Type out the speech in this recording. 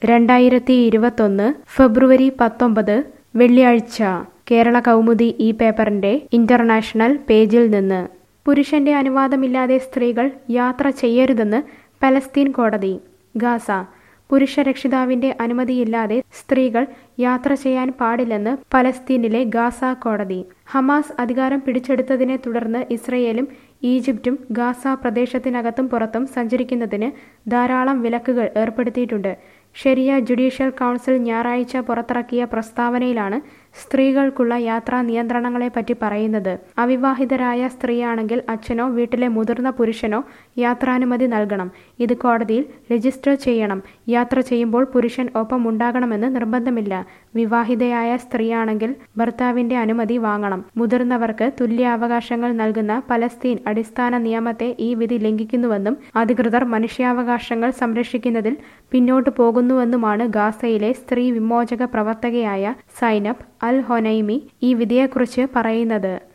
രണ്ടായിരത്തി ഇരുപത്തൊന്ന് ഫെബ്രുവരി പത്തൊമ്പത് വെള്ളിയാഴ്ച കേരള കൗമുദി ഈ പേപ്പറിന്റെ ഇന്റർനാഷണൽ പേജിൽ നിന്ന് പുരുഷന്റെ അനുവാദമില്ലാതെ സ്ത്രീകൾ യാത്ര ചെയ്യരുതെന്ന് പലസ്തീൻ കോടതി ഗാസ പുരുഷ രക്ഷിതാവിന്റെ അനുമതിയില്ലാതെ സ്ത്രീകൾ യാത്ര ചെയ്യാൻ പാടില്ലെന്ന് പലസ്തീനിലെ ഗാസ കോടതി ഹമാസ് അധികാരം പിടിച്ചെടുത്തതിനെ തുടർന്ന് ഇസ്രയേലും ഈജിപ്തും ഗാസ പ്രദേശത്തിനകത്തും പുറത്തും സഞ്ചരിക്കുന്നതിന് ധാരാളം വിലക്കുകൾ ഏർപ്പെടുത്തിയിട്ടുണ്ട് ഷെരിയ ജുഡീഷ്യൽ കൗൺസിൽ ഞായറാഴ്ച പുറത്തിറക്കിയ പ്രസ്താവനയിലാണ് സ്ത്രീകൾക്കുള്ള യാത്രാ നിയന്ത്രണങ്ങളെപ്പറ്റി പറയുന്നത് അവിവാഹിതരായ സ്ത്രീയാണെങ്കിൽ അച്ഛനോ വീട്ടിലെ മുതിർന്ന പുരുഷനോ യാത്രാനുമതി നൽകണം ഇത് കോടതിയിൽ രജിസ്റ്റർ ചെയ്യണം യാത്ര ചെയ്യുമ്പോൾ പുരുഷൻ ഒപ്പം ഉണ്ടാകണമെന്ന് നിർബന്ധമില്ല വിവാഹിതയായ സ്ത്രീയാണെങ്കിൽ ഭർത്താവിന്റെ അനുമതി വാങ്ങണം മുതിർന്നവർക്ക് തുല്യ അവകാശങ്ങൾ നൽകുന്ന പലസ്തീൻ അടിസ്ഥാന നിയമത്തെ ഈ വിധി ലംഘിക്കുന്നുവെന്നും അധികൃതർ മനുഷ്യാവകാശങ്ങൾ സംരക്ഷിക്കുന്നതിൽ പിന്നോട്ടു പോകുന്നുവെന്നുമാണ് ഗാസയിലെ സ്ത്രീ വിമോചക പ്രവർത്തകയായ സൈനബ് അൽ ഹൊനൈമി ഈ വിധിയെക്കുറിച്ച് പറയുന്നത്